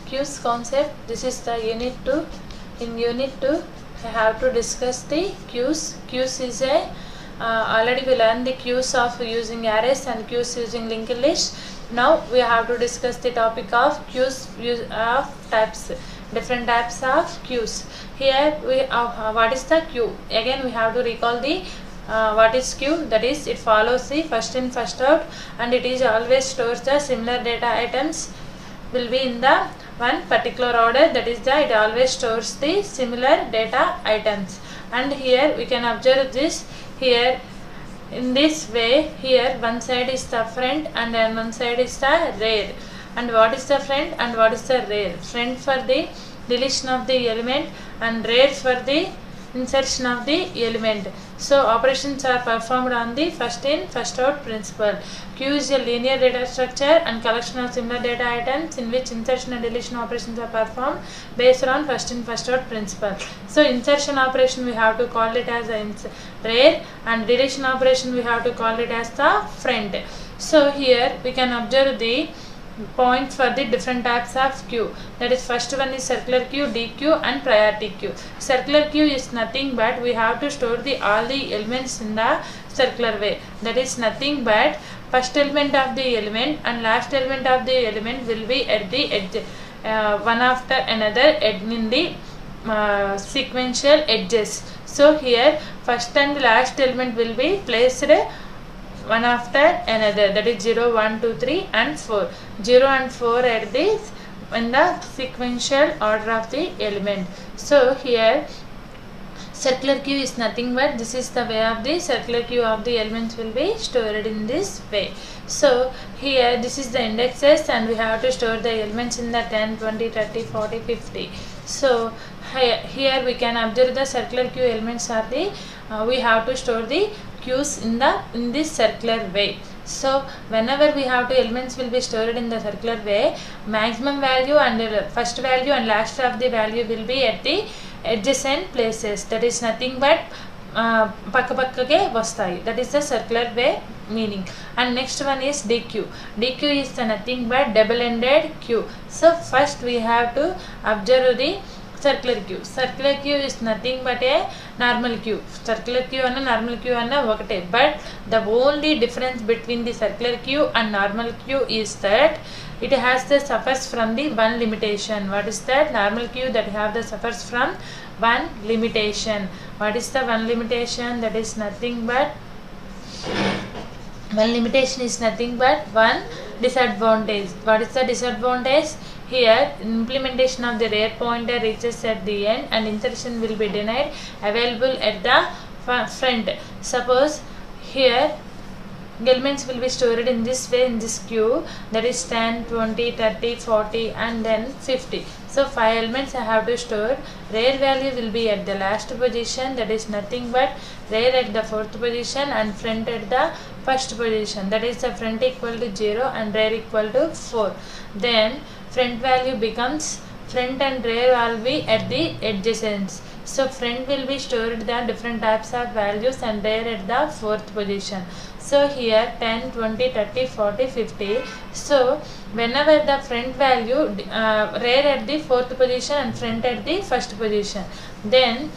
queues concept this is the unit 2 in unit 2 i have to discuss the queues queues is a uh, already we learned the queues of using arrays and queues using linked list now we have to discuss the topic of queues use of types different types of queues here we uh, what is the queue again we have to recall the uh, what is queue that is it follows the first in first out and it is always stores the similar data items will be in the one particular order that is the it always stores the similar data items and here we can observe this here in this way here one side is the friend and then one side is the rear and what is the friend and what is the rear friend for the deletion of the element and rear for the insertion of the element so operations are performed on the first in first out principle queue is a linear data structure and collection of similar data items in which insertion and deletion operations are performed based on first in first out principle so insertion operation we have to call it as a ins- rear and deletion operation we have to call it as the front so here we can observe the point for the different types of queue that is first one is circular queue dq and priority queue circular queue is nothing but we have to store the all the elements in the circular way that is nothing but first element of the element and last element of the element will be at the edge uh, one after another at in the uh, sequential edges so here first and last element will be placed one after another that is 0 1 2 3 and 4 0 and 4 at this in the sequential order of the element so here circular queue is nothing but this is the way of the circular queue of the elements will be stored in this way so here this is the indexes and we have to store the elements in the 10 20 30 40 50 so here, here we can observe the circular queue elements are the uh, we have to store the queues in the in this circular way so whenever we have to elements will be stored in the circular way maximum value and uh, first value and last of the value will be at the adjacent places that is nothing but పక్క పక్కకే వస్తాయి that is the circular way meaning and next one is DQ DQ is the nothing but double ended queue so first we have to observe the circular queue circular queue is nothing but a normal queue circular queue అన్న normal queue అన్న ఒకటే but the only difference between the circular queue and normal queue is that it has the suffers from the one limitation what is that normal queue that have the suffers from one limitation what is the one limitation that is nothing but one limitation is nothing but one disadvantage what is the disadvantage here implementation of the rear pointer reaches at the end and insertion will be denied available at the front suppose here elements will be stored in this way in this queue that is 10 20 30 40 and then 50 so five elements i have to store rear value will be at the last position that is nothing but rear at the fourth position and front at the first position that is the front equal to 0 and rear equal to 4 then front value becomes front and rear will be at the adjacents so front will be stored the different types of values and rear at the fourth position so here 10 20 30 40 50 so whenever the front value uh, rear at the fourth position and front at the first position then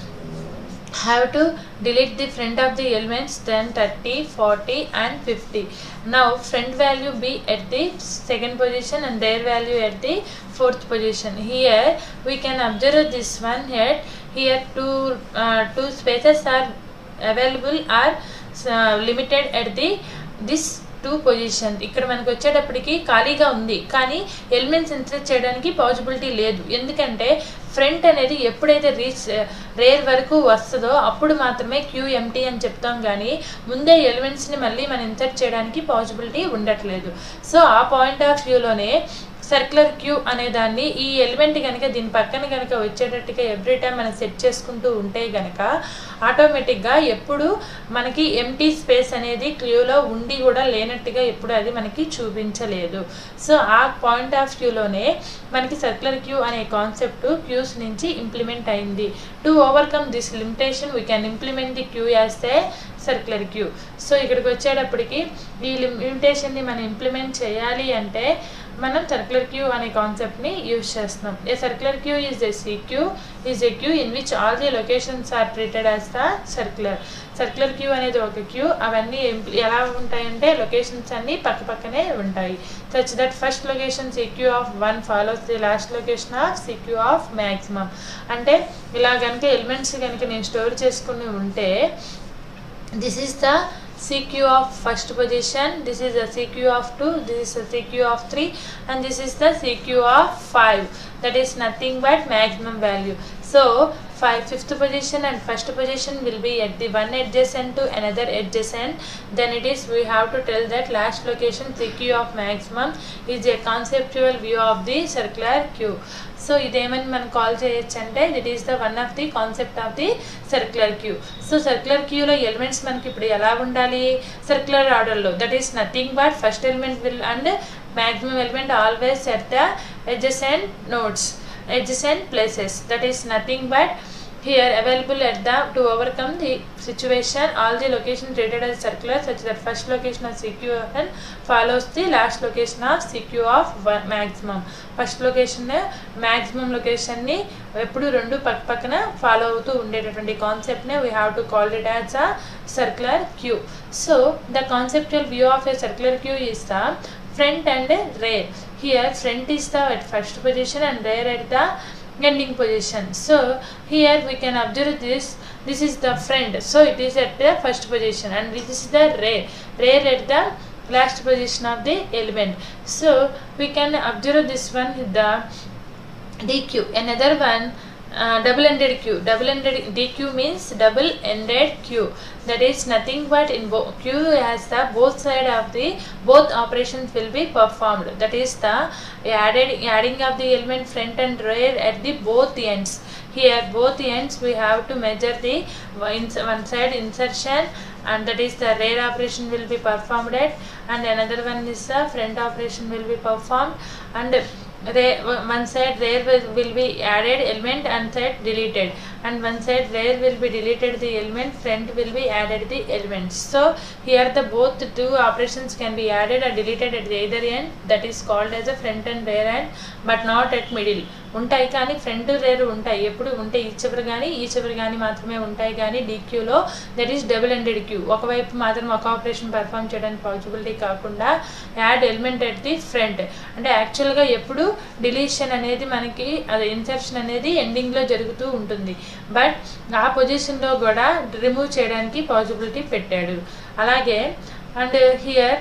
have to delete the front of the elements then 30 40 and 50 now front value be at the second position and their value at the fourth position here we can observe this one here here two uh, two spaces are available are uh, limited at the this two position ఇక్కడ మనకు వచ్చేటప్పటికి ఖాళీగా ఉంది కానీ elements insert చేయడానికి possibility లేదు ఎందుకంటే front అనేది ఎప్పుడైతే రీచ్ రేర్ వరకు వస్తుందో అప్పుడు మాత్రమే క్యూ ఎంటీ అని చెప్తాం కానీ ముందే ఎలిమెంట్స్ని మళ్ళీ మనం ఇన్సర్ట్ చేయడానికి పాసిబిలిటీ ఉండట్లేదు సో ఆ పాయింట్ ఆఫ్ వ్యూలోనే సర్క్యులర్ క్యూ అనే దాన్ని ఈ ఎలిమెంట్ కనుక దీని పక్కన కనుక వచ్చేటట్టుగా ఎవ్రీ టైం మనం సెట్ చేసుకుంటూ ఉంటే కనుక ఆటోమేటిక్గా ఎప్పుడు మనకి ఎంటీ స్పేస్ అనేది క్యూలో ఉండి కూడా లేనట్టుగా ఎప్పుడు అది మనకి చూపించలేదు సో ఆ పాయింట్ ఆఫ్ వ్యూలోనే మనకి సర్క్యులర్ క్యూ అనే కాన్సెప్ట్ క్యూస్ నుంచి ఇంప్లిమెంట్ అయింది to overcome this limitation we can implement the queue as a circular queue so ఇక్కడికి వచ్చేటప్పటికి ఈ లిమిటేషన్ని మనం ఇంప్లిమెంట్ చేయాలి అంటే మనం సర్క్యులర్ క్యూ అనే కాన్సెప్ట్ని యూజ్ చేస్తున్నాం a circular queue is a CQ is a queue in which all the locations are treated as the circular circular queue అనేది ఒక క్యూ అవన్నీ ఎలా ఉంటాయంటే లొకేషన్స్ అన్నీ పక్క పక్కనే ఉంటాయి such that first location CQ of one follows the last location of CQ of maximum అంటే ఇలా కనుక ఎలిమెంట్స్ కనుక నేను స్టోర్ చేసుకుని ఉంటే this is the CQ of first position, this is the CQ of 2, this is the CQ of 3 and this is the CQ of 5 that is nothing but maximum value. So five, fifth position and first position will be at the one adjacent to another adjacent then it is we have to tell that last location CQ of maximum is a conceptual view of the circular queue. So ఇదేమని మనం call చేయొచ్చు అంటే that is the one of the concept of the circular queue so circular క్యూలో elements మనకి ఇప్పుడు ఎలా ఉండాలి circular ఆర్డర్లో that is nothing but first element will and maximum element always at the adjacent nodes adjacent places that is nothing but here available at the to overcome the situation all the location treated as circular such that first location of CQN follows the last location of CQ of one maximum first location maximum లొకేషన్ని ఎప్పుడు రెండు పక్క పక్కన follow అవుతూ ఉండేటటువంటి కాన్సెప్ట్నే we have to call it as a circular queue so the conceptual view of a circular queue is the front and rear here front is the at first position and rear at the ending position so here we can observe this this is the front so it is at the first position and this is the rear rear at the last position of the element so we can observe this one with the dq another one uh, double ended q double ended dq means double ended q that is nothing but in bo- q has the both side of the both operations will be performed that is the added adding of the element front and rear at the both ends here both ends we have to measure the one one side insertion and that is the rear operation will be performed at and another one is the front operation will be performed and rear, one side rear will, will be added element and side deleted and one side rear will be deleted the element front will be added the elements so here the both the two operations can be added or deleted at the either end that is called as a front and rear end but not at middle ఉంటాయి కానీ front rare ఉంటాయి ఎప్పుడు ఉంటే ఈ చివరి కానీ ఈ చివరి కానీ మాత్రమే ఉంటాయి కానీ డీక్యూలో that is double ended queue ఒకవైపు మాత్రం ఒక ఆపరేషన్ పర్ఫామ్ చేయడానికి పాసిబిలిటీ కాకుండా add element at the front అంటే యాక్చువల్గా ఎప్పుడు డిలీషన్ అనేది మనకి అది ఇన్సర్షన్ అనేది ఎండింగ్లో జరుగుతూ ఉంటుంది బట్ ఆ పొజిషన్లో కూడా రిమూవ్ చేయడానికి పాసిబిలిటీ పెట్టాడు అలాగే అండ్ హియర్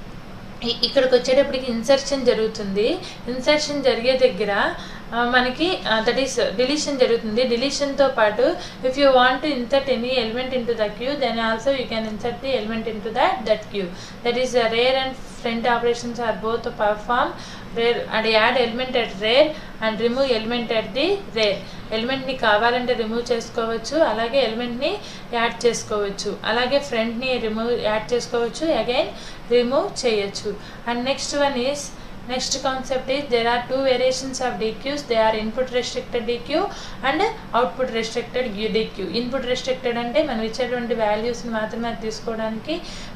ఇక్కడికి వచ్చేటప్పటికి ఇన్సర్షన్ జరుగుతుంది ఇన్సర్షన్ జరిగే దగ్గర మనకి దట్ ఈస్ డిలీషన్ జరుగుతుంది డిలీషన్తో పాటు if you want insert any element in to the queue then also you can insert the element in to that that queue that is rear and front operations are both perform rear and add element at rear and remove element at the rear ఎలిమెంట్ని కావాలంటే remove చేసుకోవచ్చు అలాగే ఎలిమెంట్ని add చేసుకోవచ్చు అలాగే ఫ్రంట్ని remove add చేసుకోవచ్చు again remove చేయొచ్చు and next one is next concept is there are two variations of DQs they are input restricted DQ and output restricted DQ input restricted అంటే మనం ఇచ్చేటువంటి వాల్యూస్ని మాత్రమే అది తీసుకోవడానికి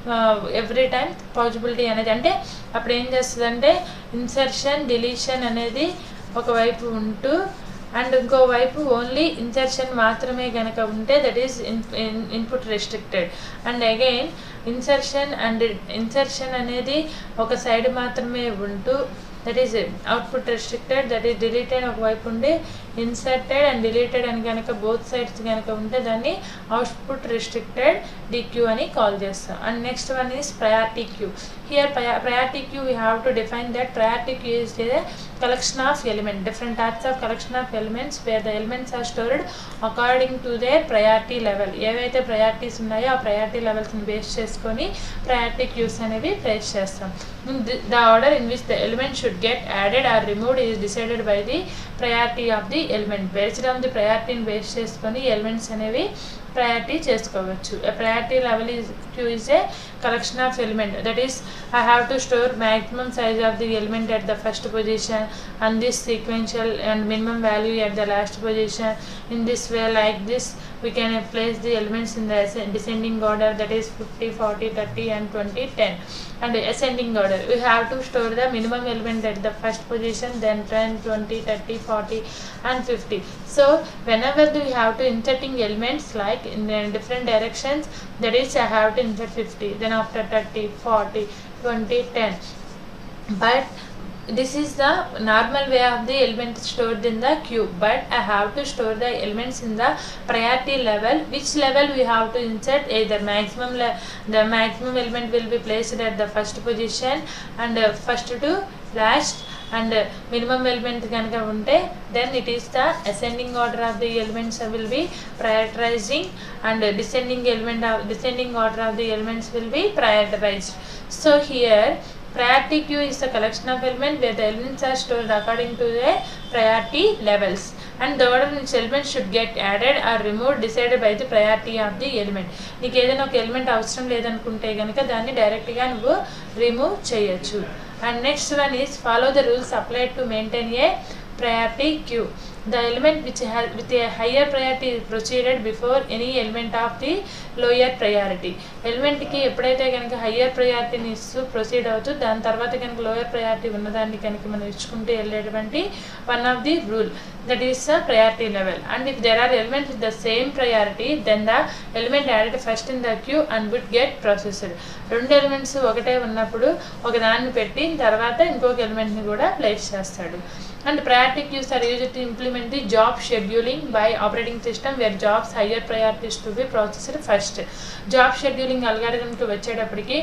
ఎవ్రీ టైం పాసిబిలిటీ అనేది అంటే అప్పుడు ఏం చేస్తుందంటే ఇన్సర్షన్ డిలీషన్ అనేది ఒకవైపు ఉంటూ అండ్ ఇంకోవైపు ఓన్లీ ఇన్సర్షన్ మాత్రమే కనుక ఉంటే that is input restricted and again insertion and insertion అనేది ఒక సైడ్ మాత్రమే ఉంటూ that is output restricted that is deleted ఒకవైపు ఉండి ఇన్సర్టెడ్ అండ్ డిలీటెడ్ అని కనుక బోత్ సైడ్స్ కనుక ఉంటే దాన్ని అవుట్పుట్ రెస్ట్రిక్టెడ్ డిక్యూ అని కాల్ చేస్తాం and next one is priority queue here priority queue we have to define that priority queue is a collection of element different types of collection of elements where the elements are stored according to their priority level ఏవైతే priorities ఉన్నాయో ఆ priority లెవెల్స్ని base చేసుకొని priority queues అనేవి place చేస్తాం the order in which the element should get added or removed is decided by the priority of the element based on the ప్రయారిటీని base చేసుకొని elements అనేవి ప్రయారిటీ చేసుకోవచ్చు priority level is queue is a collection of element that is i have to store maximum size of the element at the first position and this sequential and minimum value at the last position in this way like this we can place the elements in the ascend- descending order that is 50 40 30 and 20 10 and ascending order we have to store the minimum element at the first position then 10 20 30 40 and 50 so whenever we have to inserting elements like in the different directions that is i have to insert 50 then after 30 40 20 10 but this is the normal way of the element stored in the queue but i have to store the elements in the priority level which level we have to insert either maximum le- the maximum element will be placed at the first position and uh, first to last and uh, minimum element కనుక ఉంటే then it is the ascending order of the elements will be prioritizing and uh, descending element of descending order of the elements will be prioritized so here priority queue is the collection of elements where the elements are stored according to their priority levels and the order in which elements should get added or removed decided by the priority of the element నీకు ఏదైనా ఒక element అవసరం లేదనుకుంటే కనుక దాన్ని డైరెక్ట్గా నువ్వు remove చేయొచ్చు and next one is follow the rules applied to maintain a priority queue. The element which has with a higher priority is proceeded before any element of the lower priority. ఎలిమెంట్కి ఎప్పుడైతే కనుక higher ప్రయారిటీని ఇస్తూ proceed అవుతూ దాని తర్వాత కనుక lower priority ఉన్నదాన్ని కనుక మనం ఇచ్చుకుంటూ వెళ్ళేటువంటి one of the rule that is the priority level and if there are elements with the same priority then the element added first in the queue and would get processed రెండు elements ఒకటే ఉన్నప్పుడు ఒక దాన్ని పెట్టి తర్వాత ఇంకొక ఎలిమెంట్ని కూడా place చేస్తాడు and priority queues are used to implement the job scheduling by operating system where jobs higher priorities to be processed first job scheduling అల్గారిథంకి వచ్చేటప్పటికి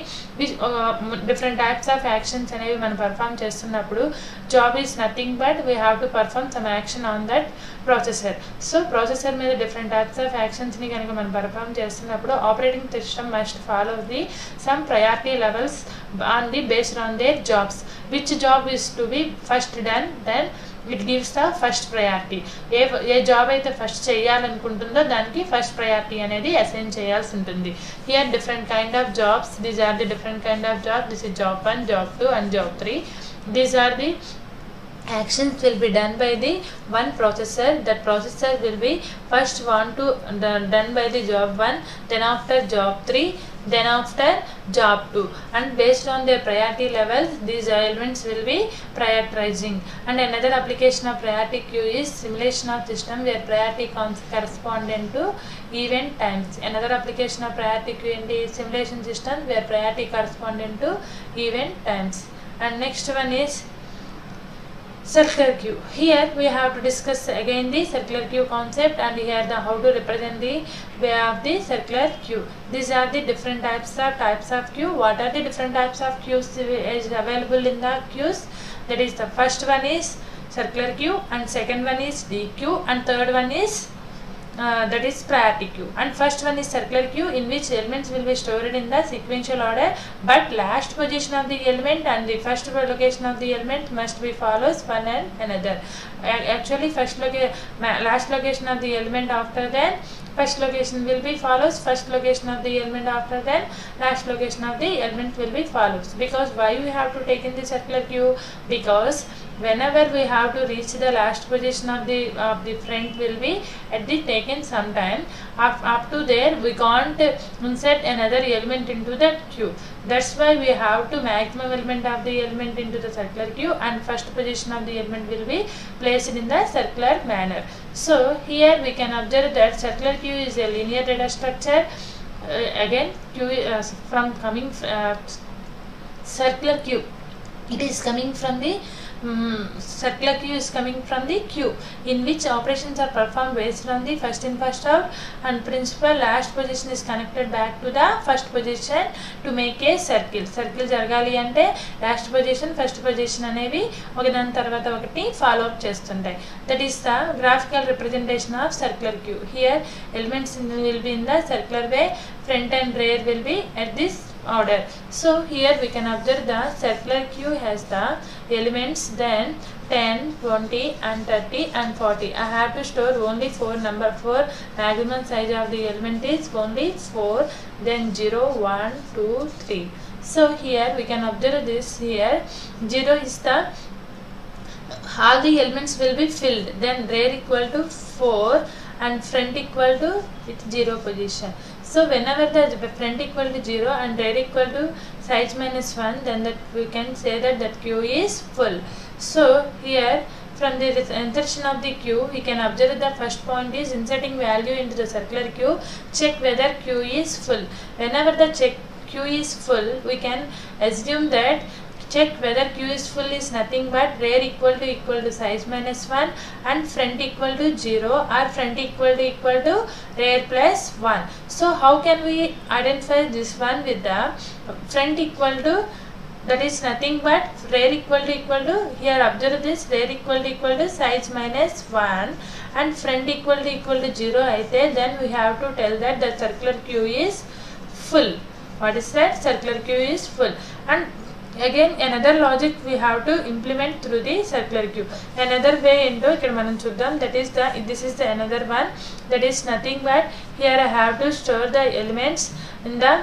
డిఫరెంట్ టైప్స్ ఆఫ్ యాక్షన్స్ అనేవి మనం పర్ఫామ్ చేస్తున్నప్పుడు job is nothing but we have to perform some action on that processor so processor మీద different types of యాక్షన్స్ని కనుక మనం perform చేస్తున్నప్పుడు operating system must follow the some priority levels on the based on their jobs which job is to be first done then it gives the first priority ఏ ఏ job అయితే first చేయాలనుకుంటుందో దానికి first priority అనేది assign చేయాల్సి ఉంటుంది here different kind of jobs these are the different kind of job this is job one job two and job three these are the actions will be done by the one processor that processor will be first want to done done by the job 1 then after job 3 then after job 2 and based on their priority levels these elements will be prioritizing and another application of priority queue is simulation of system where priority cons- correspondent to event times another application of priority queue in the simulation system where priority correspondent to event times and next one is circular queue here we have to discuss again the circular queue concept and here the how to represent the way of the circular queue these are the different types of types of queue what are the different types of queues is available in the queues that is the first one is circular queue and second one is d queue and third one is uh, that is priority queue and first one is circular queue in which elements will be stored in the sequential order but last position of the element and the first location of the element must be follows one and another A- actually first loca- ma- last location of the element after that first location will be follows first location of the element after that last location of the element will be follows because why we have to take in the circular queue because whenever we have to reach the last position of the of the front will be at the taken some time up, up to there we can't insert another element into that queue that's why we have to maximum element of the element into the circular queue and first position of the element will be placed in the circular manner so here we can observe that circular queue is a linear data structure uh, again queue uh, from coming uh, circular queue it is coming from the um, circular queue is coming from the queue in which operations are performed based on the first in first out and principal last position is connected back to the first position to make a circle circle జరగాలి అంటే last position first position అనేవి ఒకదాని తర్వాత ఒకటి follow up చేస్తుంటాయి that is the graphical representation of circular queue here elements will be in the circular way front and rear will be at this order so here we can observe the circular queue has the elements then 10 20 and 30 and 40 i have to store only four number four maximum size of the element is only 4 then 0 1 2 3 so here we can observe this here 0 is the all the elements will be filled then rear equal to 4 and front equal to its 0 position so whenever the front equal to 0 and rear equal to size minus 1 then that we can say that that queue is full so here from the insertion of the queue we can observe the first point is inserting value into the circular queue check whether queue is full whenever the check queue is full we can assume that check whether q is full is nothing but rear equal to equal to size minus 1 and front equal to 0 or front equal to equal to rear plus 1 so how can we identify this one with the front equal to that is nothing but rear equal to equal to here observe this rear equal to equal to size minus 1 and front equal to equal to 0 అయితే then we have to tell that the circular queue is full what is that circular queue is full and again another logic we have to implement through the circular queue another way ఏంటో ఇక్కడ మనం చూద్దాం that is the this is the another one that is nothing but here I have to store the elements in the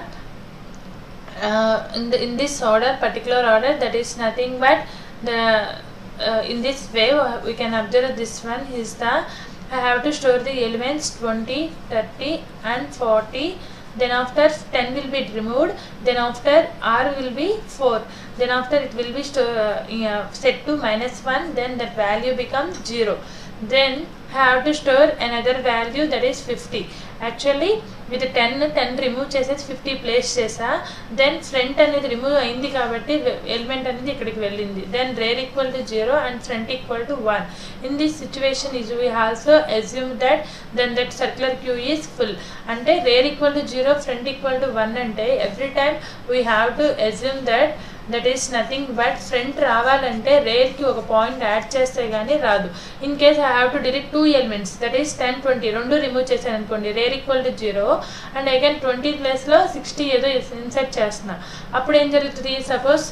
uh, in, the, in this order particular order that is nothing but the uh, in this way we can observe this one is the I have to store the elements 20 30 and 40 then after 10 will be removed then after r will be 4 then after it will be sto- uh, yeah, set to minus 1 then that value becomes 0 then have to store another value that is 50 actually with ten ten remove చేసేసి fifty place చేసా then front అనేది remove అయింది కాబట్టి element అనేది ఇక్కడికి వెళ్ళింది then rear equal to zero and front equal to one in this situation is we also assume that then that circular queue is full అంటే rear equal to zero front equal to one అంటే every time we have to assume that that is nothing but front రావాలంటే రేర్కి ఒక point add చేస్తే కానీ రాదు in case I have to delete two elements that is ten twenty రెండు remove చేశాను అనుకోండి rear equal to zero and again twenty ప్లస్లో sixty ఏదో ఇన్సర్ట్ చేస్తున్నా అప్పుడు ఏం జరుగుతుంది సపోజ్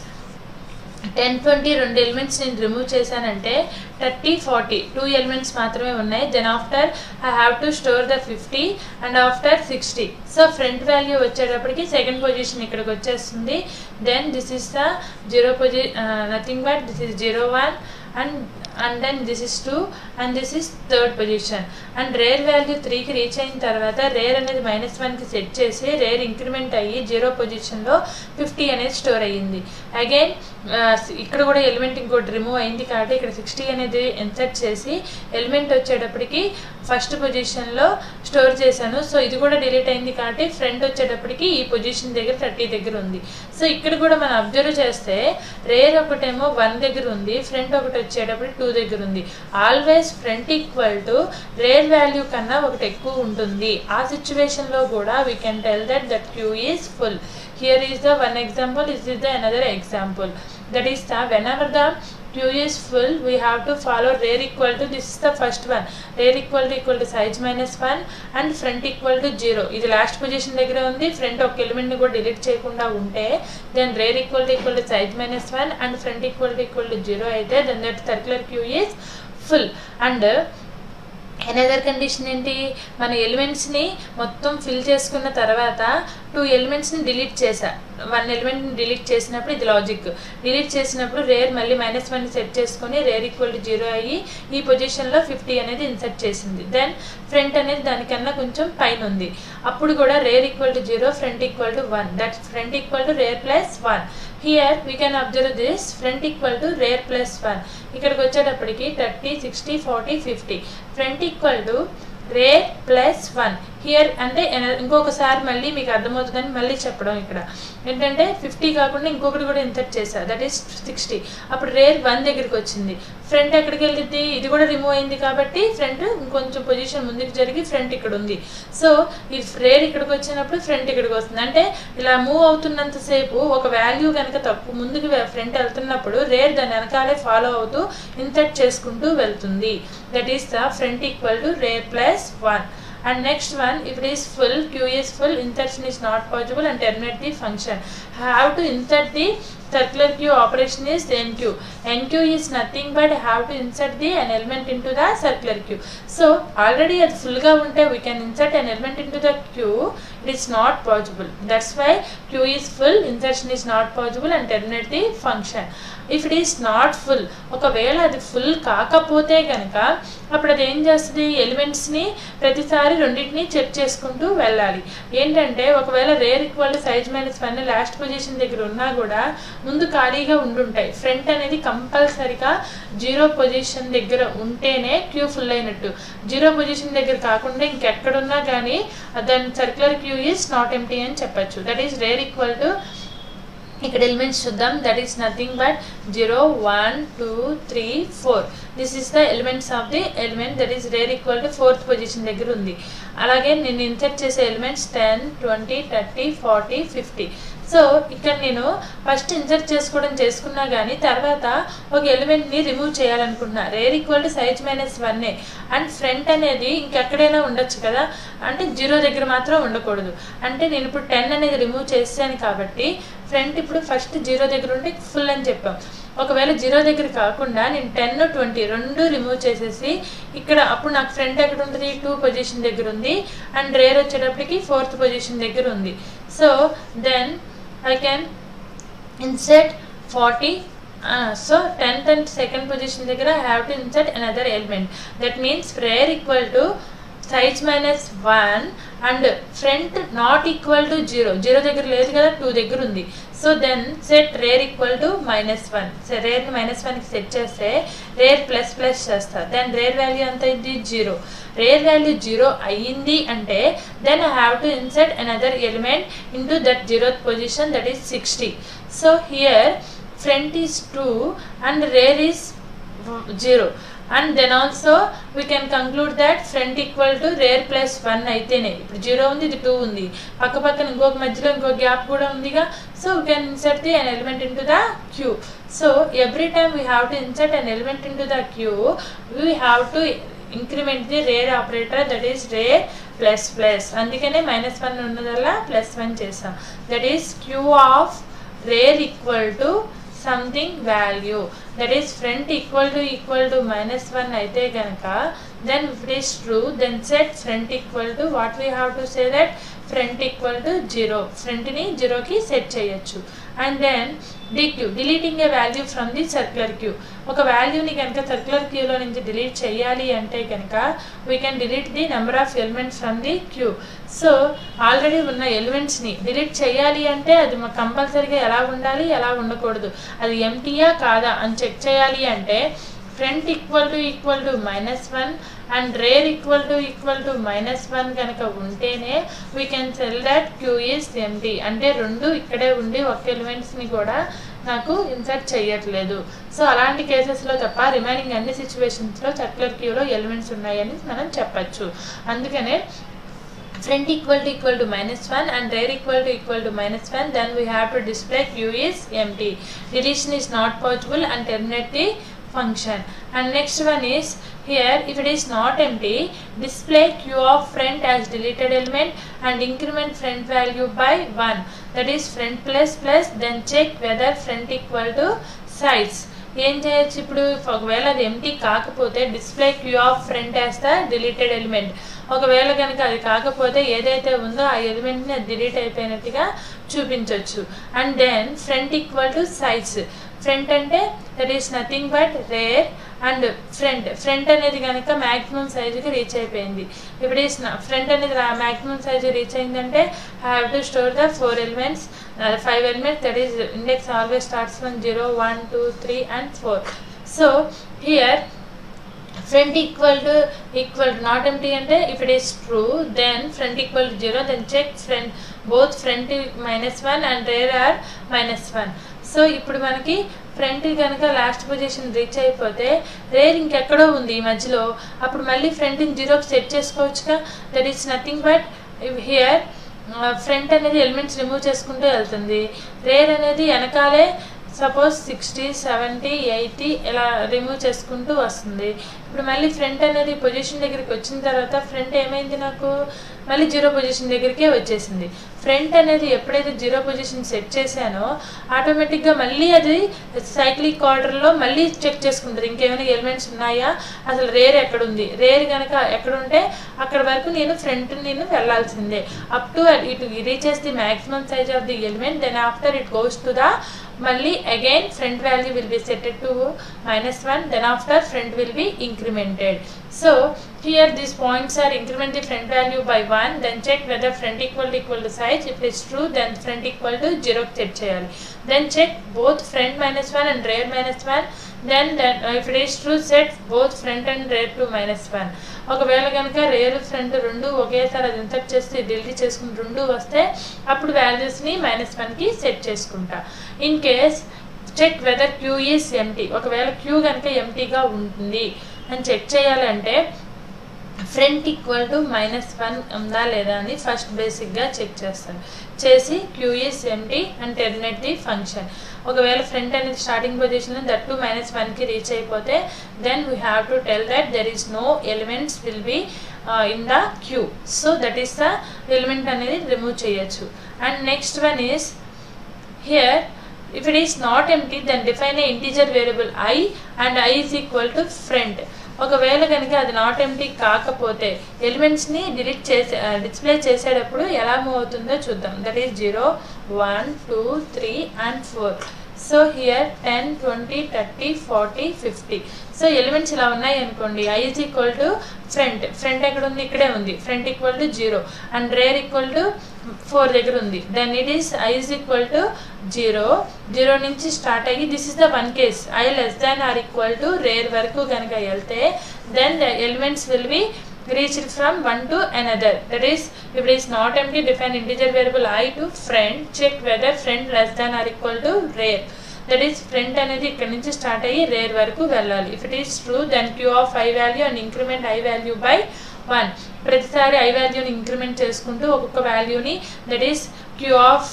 టెన్ ట్వంటీ రెండు ఎలిమెంట్స్ నేను రిమూవ్ చేశానంటే థర్టీ ఫార్టీ టూ ఎలిమెంట్స్ మాత్రమే ఉన్నాయి then after I have to store the fifty and after sixty so front value వచ్చేటప్పటికి సెకండ్ పొజిషన్ ఇక్కడికి వచ్చేస్తుంది then this is the zero పొజి nothing but this is zero one and and then this is two and this is third position and rear value త్రీకి reach అయిన తర్వాత rear అనేది minus వన్కి set చేసి rear increment అయ్యి zero పొజిషన్లో fifty అనేది స్టోర్ అయ్యింది అగైన్ ఇక్కడ కూడా ఎలిమెంట్ ఇంకోటి రిమూవ్ అయింది కాబట్టి ఇక్కడ సిక్స్టీ అనేది ఇన్సర్ట్ చేసి ఎలిమెంట్ వచ్చేటప్పటికి ఫస్ట్ పొజిషన్లో స్టోర్ చేశాను సో ఇది కూడా డిలీట్ అయింది కాబట్టి ఫ్రంట్ వచ్చేటప్పటికి ఈ పొజిషన్ దగ్గర థర్టీ దగ్గర ఉంది సో ఇక్కడ కూడా మనం అబ్జర్వ్ చేస్తే రేర్ ఒకటేమో వన్ దగ్గర ఉంది ఫ్రంట్ ఒకటి వచ్చేటప్పుడు టూ దగ్గర ఉంది always front equal to rear value కన్నా ఒకటి ఎక్కువ ఉంటుంది ఆ సిచ్యువేషన్లో కూడా we can tell that that queue is full here is the one example is is the another example that is the whenever the queue is full we have to follow rear equal to this is the first one rear equal to equal to size minus 1 and front equal to 0 ఇది last position దగ్గర ఉంది front ఒక element ని కూడా delete చేయకుండా ఉంటే then rear equal to equal to size minus one and front equal to equal to zero అయితే then that circular queue is full and another condition ఏంటి మన ఎలిమెంట్స్ని మొత్తం ఫిల్ చేసుకున్న తర్వాత టూ ఎలిమెంట్స్ని డిలీట్ చేసా వన్ ఎలిమెంట్ని డిలీట్ చేసినప్పుడు ఇది లాజిక్ డిలీట్ చేసినప్పుడు రేర్ మళ్ళీ మైనస్ వన్ సెట్ చేసుకొని రేర్ ఈక్వల్ టు జీరో అయ్యి ఈ పొజిషన్లో ఫిఫ్టీ అనేది ఇన్సర్ట్ చేసింది దెన్ ఫ్రంట్ అనేది దానికన్నా కొంచెం పైన ఉంది అప్పుడు కూడా rear equal to zero front equal to one that front equal to rear plus one here we can observe this front equal to rear plus one ఇక్కడికి వచ్చేటప్పటికి thirty sixty forty fifty front equal to rear plus one here అంటే ఇంకొకసారి మళ్ళీ మీకు అర్థమవుతుందని మళ్ళీ చెప్పడం ఇక్కడ ఏంటంటే ఫిఫ్టీ కాకుండా ఇంకొకటి కూడా ఇన్సర్ట్ చేశా దట్ ఈస్ సిక్స్టీ అప్పుడు రేర్ వన్ దగ్గరికి వచ్చింది ఫ్రంట్ ఎక్కడికి వెళ్ళింది ఇది కూడా రిమూవ్ అయింది కాబట్టి ఫ్రంట్ ఇంకొంచెం పొజిషన్ ముందుకు జరిగి ఫ్రంట్ ఇక్కడ ఉంది సో ఈ రేర్ ఇక్కడికి వచ్చినప్పుడు ఫ్రంట్ ఇక్కడికి వస్తుంది అంటే ఇలా మూవ్ అవుతున్నంతసేపు ఒక వాల్యూ కనుక తక్కువ ముందుకు ఫ్రంట్ వెళ్తున్నప్పుడు రేర్ దాని వెనకాలే ఫాలో అవుతూ ఇన్సర్ట్ చేసుకుంటూ వెళ్తుంది that is the front equal to rear plus one and next one if it is full q is full insertion is not possible and terminate the function have to insert the circular queue operation is nq nq is nothing but have to insert the an element into the circular queue so already అది full గా ఉంటే we can insert an element into the queue it is not possible that's why queue is full insertion is not possible and terminate the function if it is not full ఒకవేళ అది full కాకపోతే కనుక అప్పుడు అది ఏం చేస్తుంది ఎలిమెంట్స్ని ప్రతిసారి రెండింటిని చెక్ చేసుకుంటూ వెళ్ళాలి ఏంటంటే ఒకవేళ rear equal size minus one last position దగ్గర ఉన్నా కూడా ముందు ఖాళీగా ఉండుంటాయి ఫ్రంట్ అనేది కంపల్సరిగా జీరో పొజిషన్ దగ్గర ఉంటేనే క్యూ ఫుల్ అయినట్టు జీరో పొజిషన్ దగ్గర కాకుండా ఇంకెక్కడున్నా కానీ దాని circular queue is not empty అని చెప్పచ్చు that is rear equal to ఇక్కడ ఎలిమెంట్స్ చూద్దాం that is nothing but zero one two three four this is the elements of the element that is rear equal to fourth position దగ్గర ఉంది అలాగే నేను insert చేసే elements ten twenty thirty forty fifty so ఇక్కడ నేను first insert చేసుకోవడం చేసుకున్నా కానీ తర్వాత ఒక ఎలిమెంట్ని రిమూవ్ చేయాలనుకుంటున్నా rear equal to size minus వన్నే అండ్ ఫ్రంట్ అనేది ఇంకెక్కడైనా ఉండొచ్చు కదా అంటే జీరో దగ్గర మాత్రం ఉండకూడదు అంటే నేను ఇప్పుడు టెన్ అనేది రిమూవ్ చేశాను కాబట్టి ఫ్రంట్ ఇప్పుడు ఫస్ట్ జీరో దగ్గర ఉంటే ఫుల్ అని చెప్పాం ఒకవేళ జీరో దగ్గర కాకుండా నేను టెన్ ట్వంటీ రెండు రిమూవ్ చేసేసి ఇక్కడ అప్పుడు నాకు ఫ్రంట్ ఎక్కడ ఉంటుంది టూ పొజిషన్ దగ్గర ఉంది అండ్ రేర్ వచ్చేటప్పటికి ఫోర్త్ పొజిషన్ దగ్గర ఉంది so then I can insert forty so tenth and second position దగ్గర I have to insert another element that means rear equal to size minus one and front not equal to zero zero దగ్గర లేదు కదా two దగ్గర ఉంది so then set rear equal to minus one rear minus వన్కి set చేస్తే rear plus plus చేస్తా then rear value ఎంత అయింది జీరో రేర్ వాల్యూ జీరో అయ్యింది అంటే then I have to insert another element in to that zero position that is sixty so here front is two and rear is zero and then also we can conclude that front equal to rear plus one అయితేనే ఇప్పుడు zero ఉంది ఇది two ఉంది పక్క పక్కన ఇంకొక మధ్యలో ఇంకో గ్యాప్ కూడా ఉందిగా so we can insert the an element in to the queue so every time we have to insert an element in to the queue we have to increment the rear operator that is rear plus plus అందుకనే minus one ఉన్నదల్లా plus one చేసాం that is queue of rear equal to something value that is front equal to equal to minus one అయితే కనుక then if it is true then set front equal to what we have to say that front equal to zero ఫ్రంట్ని జీరోకి set చేయొచ్చు and then dequeue deleting a value from the circular queue ఒక వాల్యూని కనుక circular క్యూలో నుంచి delete చేయాలి అంటే కనుక we can delete the number of elements from the queue so already ఉన్న ఎలిమెంట్స్ని డిలీట్ చేయాలి అంటే అది కంపల్సరీగా ఎలా ఉండాలి ఎలా ఉండకూడదు అది ఎంటీయా కాదా అని చెక్ చేయాలి అంటే front equal to equal to minus one and rear equal to equal to minus one కనుక ఉంటేనే we can tell that queue is empty అంటే రెండు ఇక్కడే ఉండి ఒక ఎలిమెంట్స్ని కూడా నాకు ఇన్సర్ట్ చేయట్లేదు సో అలాంటి కేసెస్లో తప్ప రిమైనింగ్ అన్ని సిచ్యువేషన్స్లో సర్క్యులర్ క్యూలో ఎలిమెంట్స్ ఉన్నాయని మనం చెప్పచ్చు అందుకనే front equal to equal to minus 1 and rear equal to equal to minus 1 then we have to display q is empty deletion is not possible and terminate the function and next one is here if it is not empty display q of front as deleted element and increment front value by 1 that is front plus plus then check whether front equal to size ఏం చేయొచ్చు ఇప్పుడు ఒకవేళ అది empty కాకపోతే display queue of front as the deleted element ఒకవేళ కనుక అది కాకపోతే ఏదైతే ఉందో ఆ ఎలిమెంట్ని అది డిలీట్ అయిపోయినట్టుగా చూపించవచ్చు and then front equal to size front అంటే that is nothing but rear and front front అనేది కనుక మ్యాక్సిమం సైజుకి రీచ్ అయిపోయింది ఇప్పుడు ఈ ఫ్రంట్ అనేది మ్యాక్సిమం సైజు రీచ్ అయిందంటే have to store the four elements five elements that is index always starts from zero one two three and four so here front equal to equal to not empty అంటే if it is true then front equal to zero then check front both front minus one and rear or minus one so ఇప్పుడు మనకి front కనుక last position reach అయిపోతే rear ఇంకెక్కడో ఉంది ఈ మధ్యలో అప్పుడు మళ్ళీ ఫ్రంట్ జీరోకి సెట్ చేసుకోవచ్చుగా that is nothing but here front అనేది ఎలిమెంట్స్ రిమూవ్ చేసుకుంటూ వెళ్తుంది రేర్ అనేది వెనకాలే సపోజ్ సిక్స్టీ సెవెంటీ ఎయిటీ ఇలా రిమూవ్ చేసుకుంటూ వస్తుంది ఇప్పుడు మళ్ళీ ఫ్రంట్ అనేది పొజిషన్ దగ్గరికి వచ్చిన తర్వాత ఫ్రంట్ ఏమైంది నాకు మళ్ళీ జీరో పొజిషన్ దగ్గరికే వచ్చేసింది ఫ్రంట్ అనేది ఎప్పుడైతే జీరో పొజిషన్ సెట్ చేశానో ఆటోమేటిక్గా మళ్ళీ అది సైక్లిక్ ఆర్డర్లో మళ్ళీ చెక్ చేసుకుంటుంది ఇంకేమైనా ఎలిమెంట్స్ ఉన్నాయా అసలు రేర్ ఎక్కడ ఉంది రేర్ కనుక ఎక్కడ ఉంటే అక్కడ వరకు నేను ఫ్రంట్ నేను వెళ్ళాల్సిందే up to it reaches the maximum size of the element then after it goes to the మళ్ళీ again front value will be setted to minus one then after front will be incremented so here these points are increment the front value by one then check whether front equal to equal to size if it's true then front equal to zero set చేయాలి then check both front minus one and rear minus one then then if it is true set both front and rear to minus one ఒకవేళ కనుక rare front రెండు ఒకేసారి అది insert చేసి delete చేసుకుని రెండు వస్తే అప్పుడు వాల్యూస్ని మైనస్ వన్కి సెట్ చేసుకుంటా in case check whether queue is empty ఒకవేళ క్యూ కనుక ఎంటీగా ఉంటుంది అని చెక్ చేయాలంటే front equal to minus one ఉందా లేదా అని ఫస్ట్ బేసిక్గా చెక్ చేస్తాను చేసి queue is empty and terminate the function ఒకవేళ ఫ్రంట్ అనేది స్టార్టింగ్ పొజిషన్లో దట్ టు మైనస్ వన్కి రీచ్ అయిపోతే then we have to tell that there is no elements will be in the queue so that is the element అనేది remove చేయొచ్చు and next one is here if it is not empty then define a integer variable i and i is equal to friend ఒకవేళ కనుక అది not empty కాకపోతే ఎలిమెంట్స్ని delete చేసే display చేసేటప్పుడు ఎలా move అవుతుందో చూద్దాం that is zero one two three and four so here ten twenty thirty forty fifty so elements ఇలా ఉన్నాయి అనుకోండి i is equal to front front ఎక్కడ ఉంది ఇక్కడే ఉంది front equal to zero and rear equal to four దగ్గర ఉంది then it is i is equal to zero zero నుంచి స్టార్ట్ అయ్యి this is the one case i less than or equal to rear వరకు కనుక వెళ్తే then the elements will be reached from one to another that is if it is not empty define integer variable i to friend check whether friend less than or equal to rare that is front అనేది ఇక్కడ నుంచి start అయ్యి rear వరకు వెళ్ళాలి if it is true then queue of i value and increment i value by one ప్రతిసారి i వాల్యూని increment చేసుకుంటూ ఒక్కొక్క వాల్యూని that is queue of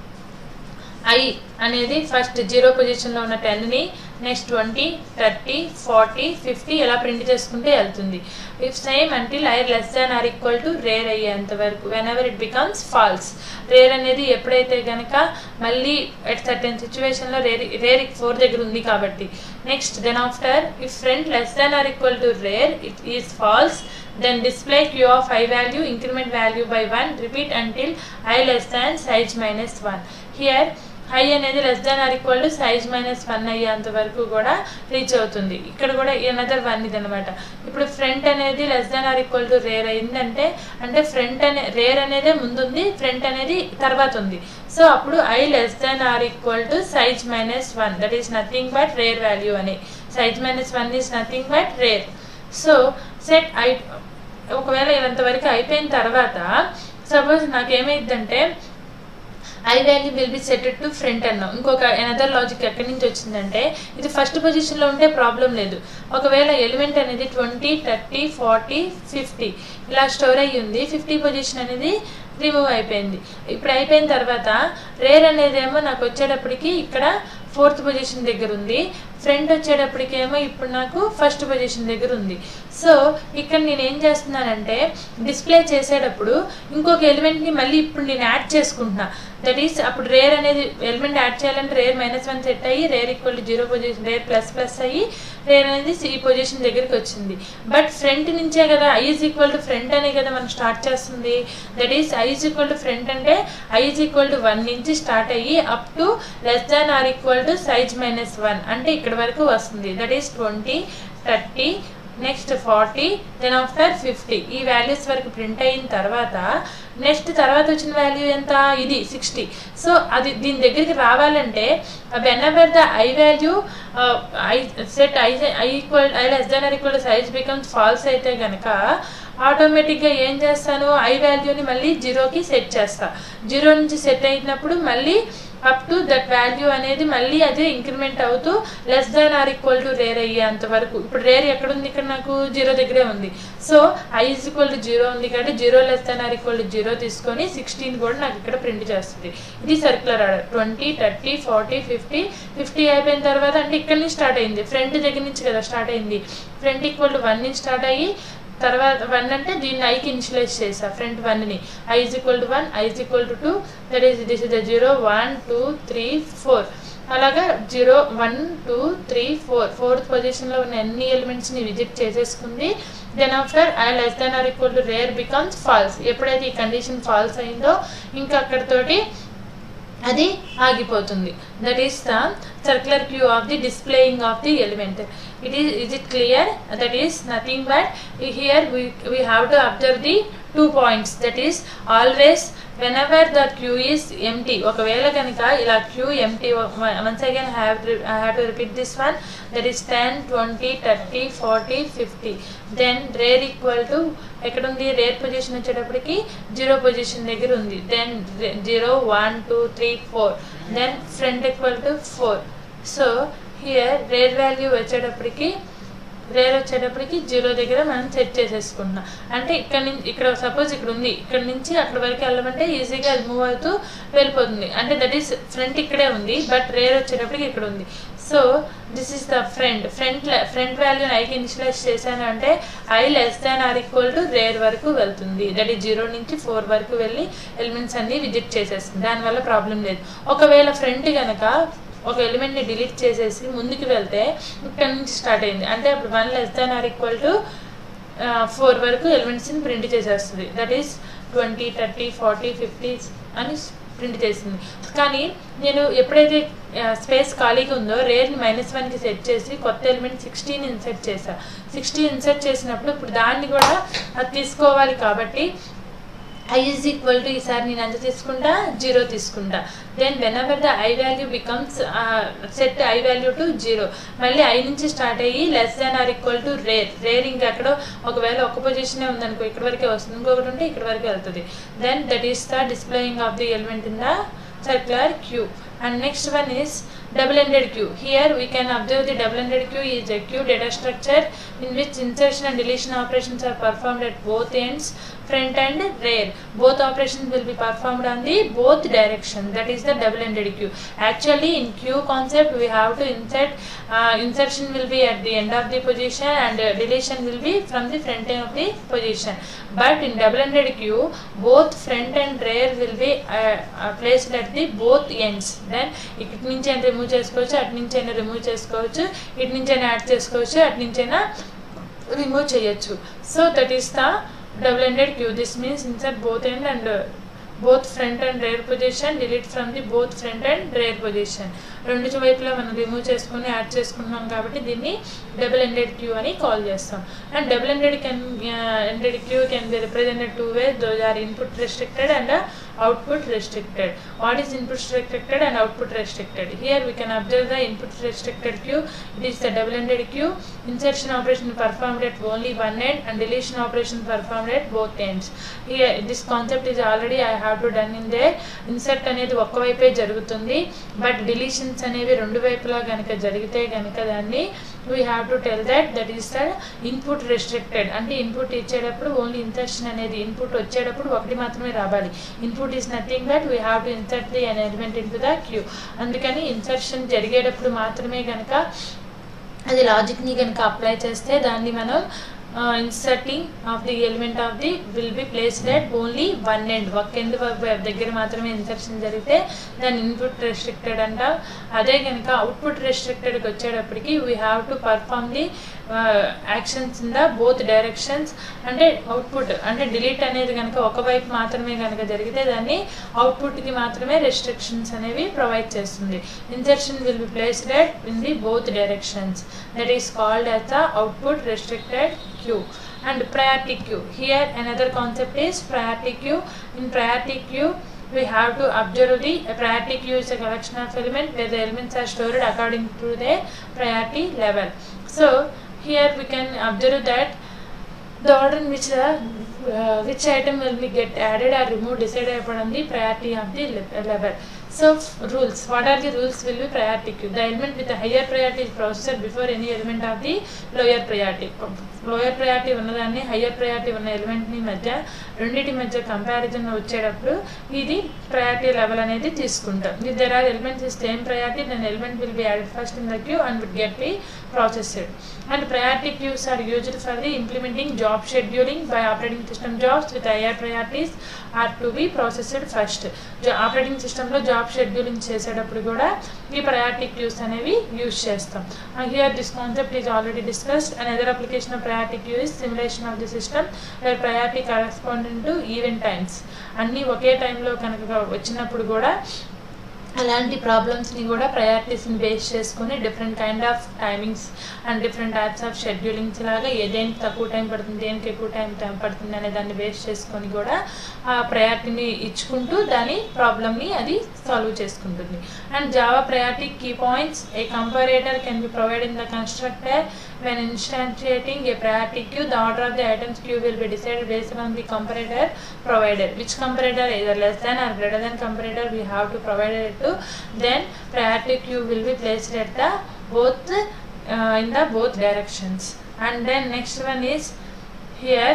i అనేది ఫస్ట్ జీరో పొజిషన్లో ఉన్న టెన్ని next twenty thirty forty fifty ఇలా ప్రింట్ చేసుకుంటే వెళ్తుంది if same until i less than or equal to rear అయ్యేంత వరకు when ever it becomes false rear అనేది ఎప్పుడైతే కనుక మళ్ళీ ఎట్ సర్టెన్ సిచ్యువేషన్లో రేర్ రేర్ ఫోర్ దగ్గర ఉంది కాబట్టి next then after if front less than or equal to rear it is false then display q of i value increment value by 1 repeat until i less than size minus 1 here i అనేది less than or equal to size minus one అయ్యేంత వరకు కూడా reach అవుతుంది ఇక్కడ కూడా another one ఇది అనమాట ఇప్పుడు ఫ్రంట్ అనేది less than or equal to rear అయిందంటే అంటే ఫ్రంట్ అనే రేర్ అనేదే ముందుంది ఫ్రంట్ అనేది తర్వాత ఉంది సో అప్పుడు i less than or equal to size minus one that is nothing but rear value అని size minus one is nothing but rear so set i ఒకవేళ ఇదంతవరకు అయిపోయిన తర్వాత సపోజ్ నాకేమైందంటే i value will be setted to front అన్నాం ఇంకొక another logic ఎక్కడి నుంచి వచ్చిందంటే ఇది ఫస్ట్ పొజిషన్లో ఉంటే ప్రాబ్లం లేదు ఒకవేళ ఎలిమెంట్ అనేది ట్వంటీ థర్టీ ఫార్టీ ఫిఫ్టీ ఇలా స్టోర్ అయ్యి ఉంది ఫిఫ్టీ పొజిషన్ అనేది రిమూవ్ అయిపోయింది ఇప్పుడు అయిపోయిన తర్వాత రేర్ అనేది ఏమో నాకు వచ్చేటప్పటికి ఇక్కడ ఫోర్త్ పొజిషన్ దగ్గర ఉంది ఫ్రంట్ వచ్చేటప్పటికేమో ఇప్పుడు నాకు ఫస్ట్ పొజిషన్ దగ్గర ఉంది సో ఇక్కడ నేను ఏం చేస్తున్నానంటే డిస్ప్లే చేసేటప్పుడు ఇంకొక ఎలిమెంట్ని మళ్ళీ ఇప్పుడు నేను యాడ్ చేసుకుంటున్నా దట్ ఈస్ అప్పుడు రేర్ అనేది ఎలిమెంట్ యాడ్ చేయాలంటే రేర్ మైనస్ వన్ సెట్ అయ్యి rear equal to zero position rear plus plus అయ్యి రేర్ అనేది ఈ పొజిషన్ దగ్గరికి వచ్చింది బట్ ఫ్రంట్ నుంచే కదా i is equal to front అనే కదా మనం స్టార్ట్ చేస్తుంది that is i is equal to front అంటే i is equal to one నుంచి స్టార్ట్ అయ్యి up to less than or equal to size minus one అంటే ఇక్కడ వరకు వస్తుంది that is twenty thirty next forty then after fifty ఈ values వరకు print అయిన తర్వాత నెక్స్ట్ తర్వాత వచ్చిన వాల్యూ ఎంత ఇది సిక్స్టీ సో అది దీని దగ్గరికి రావాలంటే whenever the i value i set i i equal i less than or equal size becomes false అయితే కనుక ఆటోమేటిక్గా ఏం చేస్తాను ఐ వాల్యూని మళ్ళీ జీరోకి సెట్ చేస్తా జీరో నుంచి సెట్ అయినప్పుడు మళ్ళీ అప్ టు దట్ వాల్యూ అనేది మళ్ళీ అదే ఇంక్రిమెంట్ అవుతూ less than or equal to rear అయ్యేంత వరకు ఇప్పుడు రేర్ ఎక్కడ ఉంది ఇక్కడ నాకు జీరో దగ్గరే ఉంది so i is equal to zero ఉంది కాబట్టి zero less than or equal to zero తీసుకొని సిక్స్టీన్ కూడా నాకు ఇక్కడ ప్రింట్ చేస్తుంది ఇది circular order twenty thirty forty fifty fifty అయిపోయిన తర్వాత అంటే ఇక్కడ నుంచి స్టార్ట్ అయింది ఫ్రంట్ దగ్గర నుంచి కదా స్టార్ట్ అయింది ఫ్రంట్ ఈక్వల్ టు వన్ నుంచి స్టార్ట్ అయ్యి తర్వాత వన్ అంటే దీన్ని ఐకి ఇనిషియలైజ్ చేసా ఫ్రంట్ వన్ని i is equal to one i is equal to two that is this is the zero one two three four అలాగా zero one two three four fourth పొజిషన్లో ఉన్న అన్ని ఎలిమెంట్స్ని విజిట్ చేసేసుకుంది then after i less than or equal to rear becomes false ఎప్పుడైతే ఈ condition false అయిందో ఇంకా అక్కడతోటి అది ఆగిపోతుంది that is the circular queue of the displaying of the element it is is it clear that is nothing but here we have to observe the two points that is always whenever the queue is empty ఒకవేళ కనుక ఇలా queue empty once again have have to repeat this one that is ten twenty thirty forty fifty then rear equal to ఎక్కడ ఉంది rear position వచ్చేటప్పటికి zero position దగ్గర ఉంది then zero one two three four then front equal to four so here rare value వచ్చేటప్పటికి rear వచ్చేటప్పటికి zero దగ్గర మనం set చేసేసుకుంటున్నాం అంటే ఇక్కడ నుంచి ఇక్కడ సపోజ్ ఇక్కడ ఉంది ఇక్కడ నుంచి అక్కడ వరకు వెళ్ళమంటే ఈజీగా అది మూవ్ అవుతూ వెళ్ళిపోతుంది అంటే దట్ ఈస్ ఫ్రంట్ ఇక్కడే ఉంది బట్ రేర్ వచ్చేటప్పటికి ఇక్కడ ఉంది so this is the front front front వాల్యూని ఐకి ఇనిషియలైజ్ చేశాను అంటే i less than or equal to rear వరకు వెళ్తుంది దట్ ఈస్ జీరో నుంచి ఫోర్ వరకు వెళ్ళి ఎలిమెంట్స్ అన్ని విజిట్ చేసేస్తుంది దానివల్ల ప్రాబ్లం లేదు ఒకవేళ ఫ్రంట్ కనుక ఒక ఎలిమెంట్ని డిలీట్ చేసేసి ముందుకు వెళ్తే ఇక్కడ నుంచి స్టార్ట్ అయింది అంటే అప్పుడు one less than or equal to four వరకు ఎలిమెంట్స్ని ప్రింట్ చేసేస్తుంది that is twenty thirty forty fifty అని ప్రింట్ చేసింది కానీ నేను ఎప్పుడైతే స్పేస్ ఖాళీగా ఉందో రేర్ని మైనస్ వన్కి సెట్ చేసి కొత్త ఎలిమెంట్ సిక్స్టీన్ ఇన్సెట్ చేసా సిక్స్టీన్ ఇన్సెట్ చేసినప్పుడు ఇప్పుడు దాన్ని కూడా అది తీసుకోవాలి కాబట్టి ఐ ఈజ్ ఈక్వల్ టు ఈసారి నేను ఎంత తీసుకుంటా జీరో తీసుకుంటా then whenever the i value becomes set i value to zero మళ్ళీ ఐ నుంచి స్టార్ట్ అయ్యి less than or equal to rear rear ఇంకా ఎక్కడో ఒకవేళ ఒక పొజిషనే ఉందనుకో ఇక్కడ వరకే వస్తుంది ఇంకొకటి ఉంటే ఇక్కడ వరకు వెళ్తుంది then that is the displaying of the element in the circular queue and next one is double-ended queue here we can observe the double-ended queue is a queue data structure in which insertion and deletion operations are performed at both ends front and rear both operations will be performed on the both direction that is the double-ended queue actually in queue concept we have to insert uh, insertion will be at the end of the position and uh, deletion will be from the front end of the position but in double-ended queue both front and rear will be uh, uh, placed at the both ends then ఇటు నుంచి అయినా remove చేసుకోవచ్చు అటు నుంచి అయినా remove చేసుకోవచ్చు ఇటు నుంచి అయినా యాడ్ చేసుకోవచ్చు అటు నుంచి అయినా రిమూవ్ చేయొచ్చు so that is the double ended queue this means insert both end and both front and rear position delete from the both front and rear position రెండు వైపులా మనం రిమూవ్ చేసుకుని యాడ్ చేసుకున్నాం కాబట్టి దీన్ని డబుల్ ఎండెడ్ క్యూ అని call చేస్తాం and double ended can ended queue can be represented two ways those are input restricted and output restricted. What is input restricted and output restricted? Here we can observe the input restricted queue. It is the double-ended queue. Insertion operation performed at only one end and deletion operation performed at both ends. Here this concept is already I have to done in there. Insert అనేది ఒక్క వైపే జరుగుతుంది but deletions అనేవి రెండు వైపులా కనుక జరిగితే కనుక దాన్ని we have to tell that that is the input restricted అంటే ఇన్పుట్ ఇచ్చేటప్పుడు ఓన్లీ ఇన్సర్షన్ అనేది ఇన్పుట్ వచ్చేటప్పుడు ఒకటి మాత్రమే రావాలి input is nothing but we have to insert the an element in to the queue అందుకని ఇన్సర్షన్ జరిగేటప్పుడు మాత్రమే కనుక అది లాజిక్ని కనుక అప్లై చేస్తే దాన్ని మనం inserting of the element of the will be placed at only one end ఒక ఎండ్ దగ్గర మాత్రమే ఇన్సర్షన్ జరిగితే దాన్ని ఇన్పుట్ రెస్ట్రిక్టెడ్ అంట అదే కనుక అవుట్పుట్ రెస్ట్రిక్టెడ్కి వచ్చేటప్పటికి we have to perform the actions in the both directions అంటే అవుట్పుట్ అంటే డిలీట్ అనేది కనుక ఒకవైపు మాత్రమే కనుక జరిగితే దాన్ని అవుట్పుట్కి మాత్రమే రెస్ట్రిక్షన్స్ అనేవి ప్రొవైడ్ చేస్తుంది insertion will be placed at in the both directions that is called as the output restricted queue and priority queue here another concept is priority queue in priority queue we have to observe the a priority queue is a collection of elements where the elements are stored according to their priority level so here we can observe that the order in which the uh, which item will be get added or removed decided upon the priority of the le- level. So f- rules. What are the rules will be priority queue? The element with the higher priority is processed before any element of the lower priority. Lower priority ఉన్నదాన్ని higher priority ఉన్న ఎలిమెంట్ని మధ్య రెండింటి మధ్య comparison వచ్చేటప్పుడు ఇది priority level అనేది తీసుకుంటాం if there are elements is same priority then element will be added first in the queue and will get be processed and priority queues are used for the implementing job scheduling by operating system jobs with higher priorities are to be processed first operating సిస్టంలో job scheduling చేసేటప్పుడు కూడా ఈ priority queues అనేవి use చేస్తాం here this concept is already discussed and other application of priority queue is simulation of the system where priority corresponding to event times అన్నీ ఒకే టైంలో కనుక వచ్చినప్పుడు కూడా అలాంటి ప్రాబ్లమ్స్ని కూడా ప్రయారిటీస్ని బేస్ చేసుకొని different kind of timings and different types of schedulings లాగా ఏ దేనికి తక్కువ టైం పడుతుంది దేనికి ఎక్కువ టైం టైం పడుతుంది అనే దాన్ని బేస్ చేసుకొని కూడా ఆ ప్రయారిటీని ఇచ్చుకుంటూ దాని ప్రాబ్లమ్ని అది సాల్వ్ చేసుకుంటుంది and Java priority key points a comparator can be provide in the constructor when instantiating a priority queue the order of the items queue will be decided based on the comparator provided which comparator either less than or greater than comparator we have to provide it to then priority queue will be placed at the both uh, in the both directions and then next one is here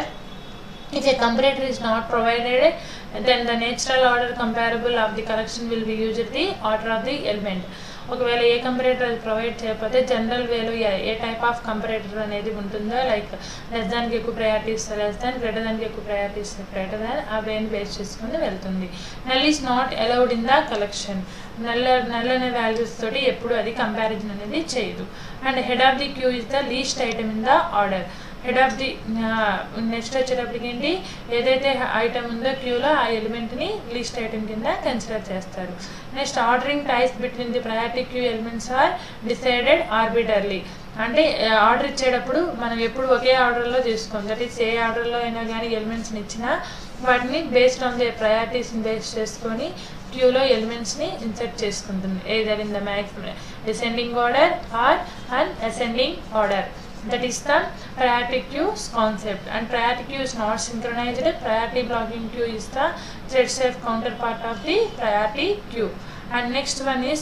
if a comparator is not provided then the natural order comparable of the collection will be used the order of the element ఒకవేళ a comparator అది provide చేయకపోతే general వేలో a type of comparator అనేది ఉంటుందో like less దానికి ఎక్కువ priority ఇస్తే less than greater దానికి ఎక్కువ ప్రయారిటీ ఇస్తే గ్రేటర్ దాన్ ఆ వేని బేస్ చేసుకుని వెళ్తుంది null is not allowed in the collection null null అనే వాల్యూస్ తోటి ఎప్పుడు అది కంపారిజన్ అనేది చేయదు and head of the queue is the least item in the order head of the next వచ్చేటప్పటికి ఏంటి ఏదైతే ఐటమ్ ఉందో క్యూలో ఆ ఎలిమెంట్ని లీస్ట్ ఐటమ్ కింద కన్సిడర్ చేస్తారు next ordering ties between the priority queue elements are decided arbitrarily అంటే ఆర్డర్ ఇచ్చేటప్పుడు మనం ఎప్పుడు ఒకే ఆర్డర్లో తీసుకోం దట్ ఈస్ ఏ ఆర్డర్లో అయినా కానీ ఎలిమెంట్స్ని ఇచ్చినా వాటిని బేస్డ్ ఆన్ ది ప్రయారిటీస్ని బేస్ చేసుకొని క్యూలో ఎలిమెంట్స్ని ఇన్సర్ట్ చేసుకుంటుంది either in the max descending order or and ascending order that is the priority queues concept and priority queue is not synchronized priority blocking queue is the thread safe counterpart of the priority queue and next one is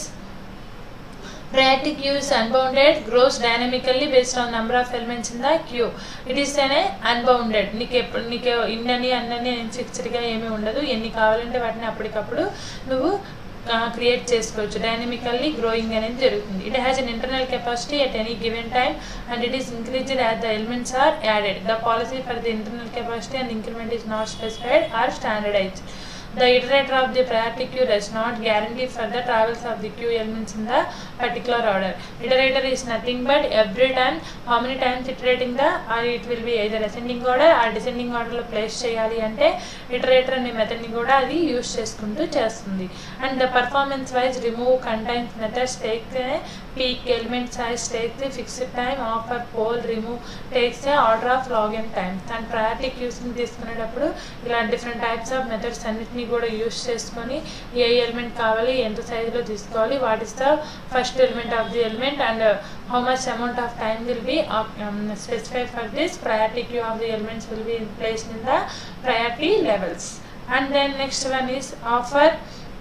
priority queue is unbounded grows dynamically based on number of elements in the queue it is an unbounded నీకు ఎప్పుడు నీకు ఇన్నని అన్నని ఫిక్స్డ్గా ఏమీ ఉండదు ఎన్ని కావాలంటే వాటిని అప్పటికప్పుడు నువ్వు క్రియేట్ చేసుకోవచ్చు డైనమికల్లీ గ్రోయింగ్ అనేది జరుగుతుంది it has an internal capacity at any given time and it is increased as the elements are added the policy for the internal capacity and increment is not specified or standardized The iterator of the priority queue does not guarantee further travels of the queue elements in the particular order. Iterator is nothing but every time how many times iterating the or it will be either ascending order or descending order లో place చేయాలి అంటే iterator అనే మెథడ్ని కూడా అది use చేసుకుంటూ చేస్తుంది and the performance wise remove contains methods take peek element size take the fixed time offer poll remove takes order of log and time and priority క్యూస్ని తీసుకునేటప్పుడు ఇలా డిఫరెంట్ టైప్స్ ఆఫ్ మెథడ్స్ అన్నిటిని కూడా use చేసుకొని ఏ element కావాలి ఎంత సైజులో తీసుకోవాలి what is the first element of the element and how much amount of time will be specified for this priority queue of the elements will be placed in the priority levels and then next one is offer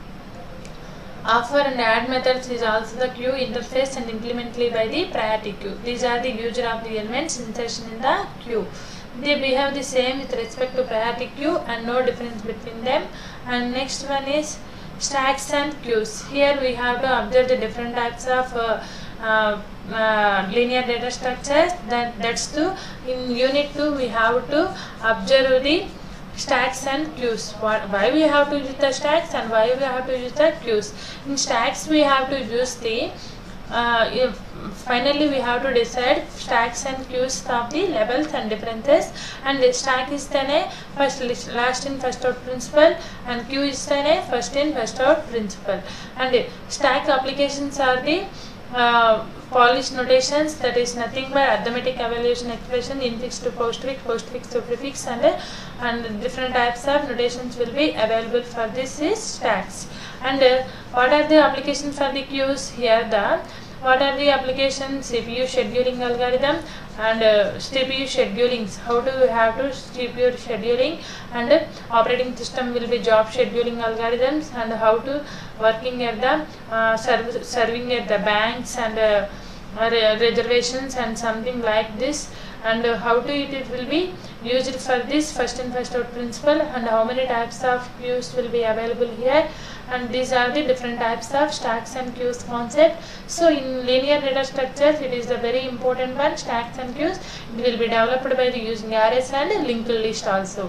Offer and add methods is also the queue interface and implemented by the priority queue. These are the user of the elements insertion in the queue. They behave the same with respect to priority queue and no difference between them. And next one is stacks and queues. Here we have to observe the different types of uh, uh, uh, linear data structures. That that's to in unit two we have to observe the stacks and queues. What, why we have to use the stacks and why we have to use the queues. In stacks we have to use the uh, if finally we have to decide stacks and queues of the levels and differences and the stack is then a first list, last in first out principle and queue is then a first in first out principle and uh, stack applications are the uh, Polish notations that is nothing but arithmetic evaluation expression infix to postfix, postfix to prefix and uh, and different types of notations will be available for this is stacks and uh, what are the applications for the queues here the what are the applications CPU scheduling algorithm and uh, CPU schedulings how do you have to CPU scheduling and uh, operating system will be job scheduling algorithms and how to working at the uh, serv- serving at the banks and uh, re- reservations and something like this and uh, how to it, it will be used for this first in first out principle and how many types of queues will be available here and these are the different types of stacks and queues concept so in linear data structures it is the very important one stacks and queues it will be developed by the using arrays and linked list also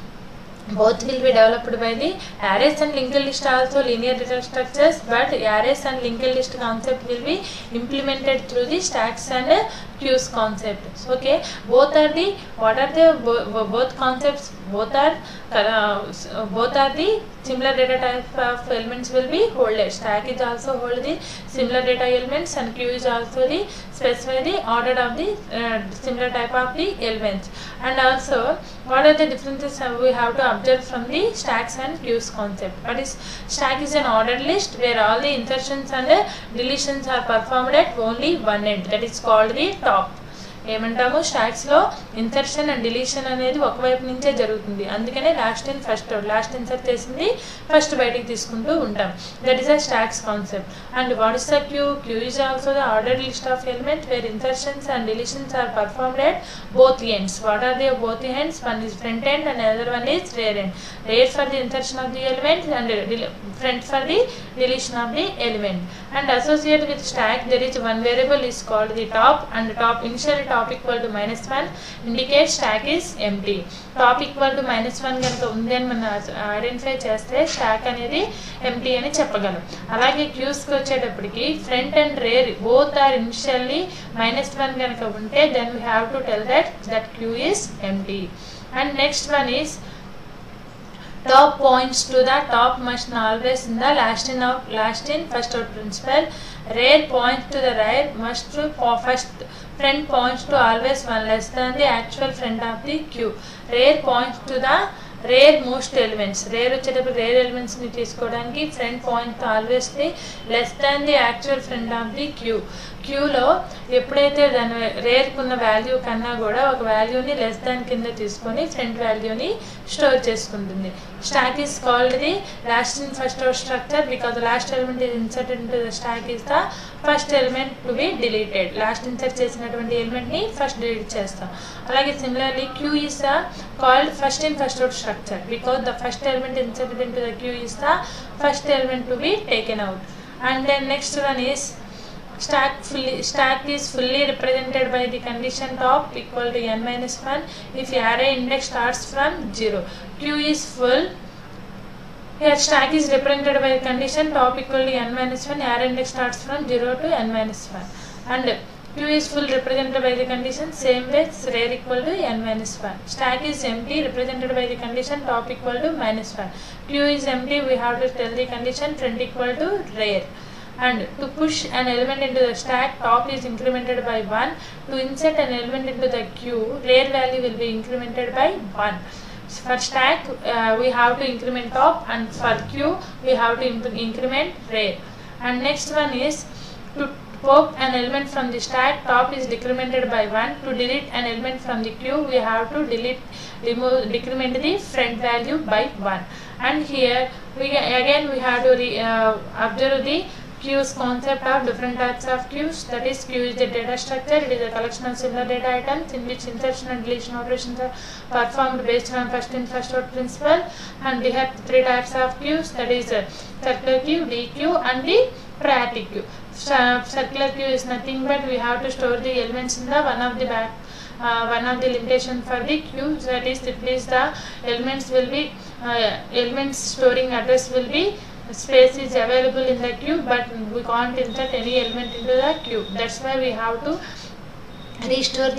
both will be developed by the arrays and linked list also linear data structures but arrays and linked list concept will be implemented through the stacks and uh, queues concept okay both are the what are the bo- bo- both concepts both are uh, s- uh, both are the similar data type of elements will be holded stack is also hold the similar data elements and queue is also the specify the order of the uh, similar type of the elements and also what are the differences uh, we have to observe from the stacks and queues concept what is stack is an ordered list where all the insertions and uh, deletions are performed at only one end that is called the top ఏమంటాము స్టాక్స్లో insertion and deletion అనేది ఒకవైపు నుంచే జరుగుతుంది అందుకనే last in first last insert చేసింది first బయటికి తీసుకుంటూ ఉంటాం that is a stacks concept and what is the queue queue is also the order list of element where insertions and deletions are performed at both ends what are the both ends one is front end and other one is rear end rear for the insertion of the element and front for the deletion of the element and associated with stack there is one variable is called the top and top initial top equal to minus 1 indicates stack is empty top equal to minus 1 కనుక ఉంది అని మనం identify చేస్తే stock అనేది empty అని చెప్పగలం అలాగే క్యూస్కి వచ్చేటప్పటికి front and rear both are initially minus one కనుక ఉంటే then we have to tell that that queue is empty and next one is top points to the top must always in the last in of last in first out principle rear points to the rear must to for first front points to always one less than the actual front of the queue rear points to the rear most elements rear వచ్చేటప్పుడు రేర్ ఎలిమెంట్స్ని తీసుకోవడానికి front point always the less than the actual front of the queue క్యూలో ఎప్పుడైతే దాని రేర్కి ఉన్న value కన్నా కూడా ఒక వాల్యూని లెస్ దాన్ కింద తీసుకొని ఫ్రంట్ వాల్యూని స్టోర్ చేసుకుంటుంది stack is called the last in first out structure because last element is inserted in to the stack is the first element to be deleted last insert చేసినటువంటి ఎలిమెంట్ని first delete చేస్తాం అలాగే similarly queue is the called first in first out structure because the first element inserted in to the queue is the first element to be taken out and then next one is stack fully stack is fully represented by the condition top equal to n minus 1 if array index starts from 0 q is full here stack is represented by the condition top equal to n minus 1 array index starts from 0 to n minus 1 and q is full represented by the condition same way rear equal to n minus 1 stack is empty represented by the condition top equal to minus 1 q is empty we have to tell the condition front equal to rear and to push an element into the stack top is incremented by 1 to insert an element into the queue rear value will be incremented by 1 for stack uh, we have to increment top and for queue we have to imp- increment rear and next one is to pop an element from the stack top is decremented by 1 to delete an element from the queue we have to delete remove decrement the front value by 1 and here we again we have to re, uh, observe the queues concept of different types of queues that is queue is the data structure it is a collection of similar data items in which insertion and deletion operations are performed based on first in first out principle and we have three types of queues that is uh, circular queue dq and the priority queue Cir- circular queue is nothing but we have to store the elements in the one of the back uh, one of the limitation for the queue that is it is the elements will be uh, elements storing address will be space is available in the queue but we can't insert any element into the queue that's why we have to restore the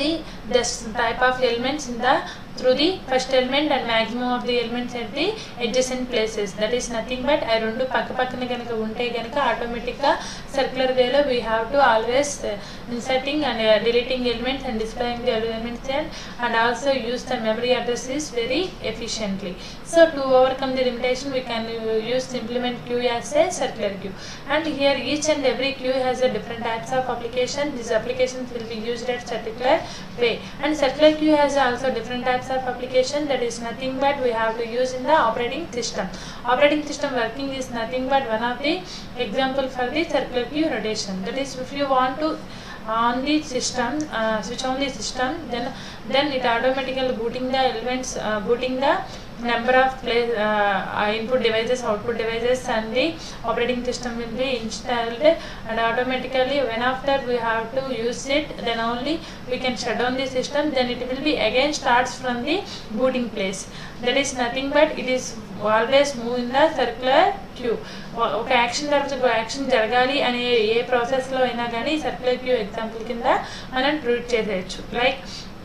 the s- type of elements in the through the first element and maximum of the elements at the adjacent places that is nothing but ఆ రెండు పక్క పక్కన కనుక ఉంటే కనుక ఆటోమేటిక్గా circular వేలో we have to always inserting and deleting elements and displaying the elements and and also use the memory addresses very efficiently so to overcome the limitation we can use implement queue as a circular queue and here each and every queue has a different types of application these applications will be used at particular way and circular queue has also different types of application that is nothing but we have to use in the operating system operating system working is nothing but one of the example for the circular queue rotation that is if you want to on the system uh, switch on the system then then it automatically booting the elements uh, booting the number of place uh, uh, input devices output devices and the operating system will be installed and automatically when after we have to use it then only we can shut down the system then it will be again starts from the booting place that is nothing but it is always move in the circular queue ఒ- ఒక action తర్వాత ఒక action జరగాలి అనే ఏ ప్రాసెస్లో అయినా కానీ circular queue example కింద మనం ట్రీట్ చేసేయచ్చు లైక్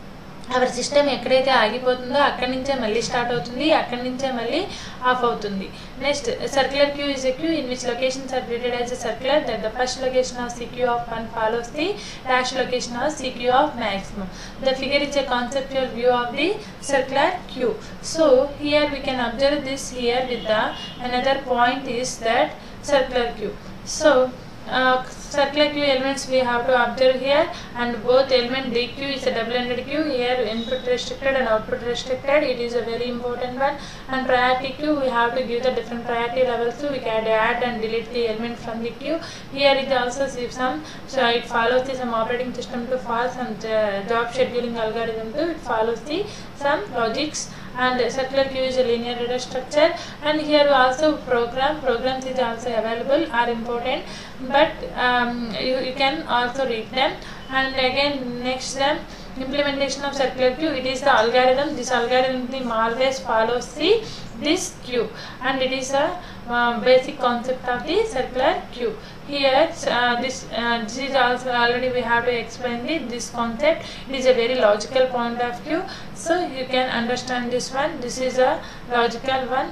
అవర్ సిస్టమ్ ఎక్కడైతే ఆగిపోతుందో అక్కడి నుంచే మళ్ళీ స్టార్ట్ అవుతుంది అక్కడి నుంచే మళ్ళీ ఆఫ్ అవుతుంది next circular queue is a queue in which locations are treated as a circular that the first location of CQ of one follows the dash location of CQ of maximum the figure is a conceptual view of the circular queue so here we can observe this here with the another point is that circular queue so uh, circular queue elements we have to observe here and both element dq is a double-ended queue here input restricted and output restricted it is a very important one and priority queue we have to give the different priority levels so we can add and delete the element from the queue here it also gives some so it follows the some operating system to follow some uh, job scheduling algorithm to it follows the some logics and circular queue is a linear data structure and here we also program programs is also available are important but um, you, you can also read them and again next them implementation of circular queue it is the algorithm this algorithm always follows the this queue and it is a uh, basic concept of the circular queue here uh, this uh, this is also already we have to explain the, this concept it is a very logical point of view so you can understand this one this is a logical one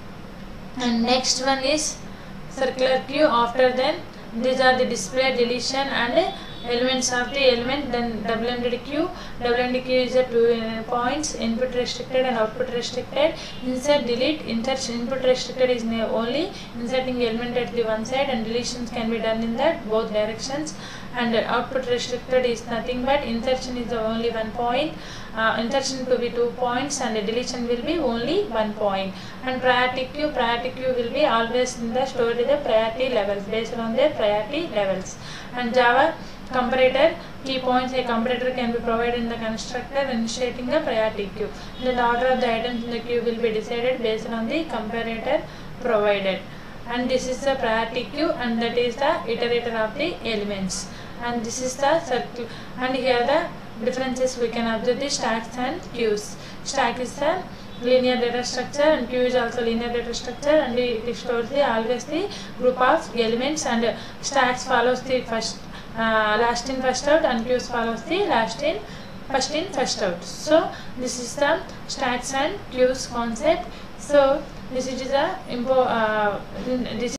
and next one is circular queue after then these are the display deletion and uh, elements of the element then double-ended queue double-ended queue is a two uh, points input restricted and output restricted insert delete insert input restricted is na- only inserting element at the one side and deletions can be done in that both directions and uh, output restricted is nothing but insertion is the only one point uh, insertion to be two points and the deletion will be only one point and priority queue priority queue will be always in the stored in the priority levels based on their priority levels and java comparator key points a comparator can be provided in the constructor initiating the priority queue then the order of the items in the queue will be decided based on the comparator provided and this is the priority queue and that is the iterator of the elements and this is the circle and here the differences we can observe the stacks and queues stack is the linear data structure and queue is also linear data structure and it stores the always the group of elements and uh, stacks follows the first uh, last in first out and queues follows the last in first in first out so this is the stacks and queues concept so this is a impo- uh, this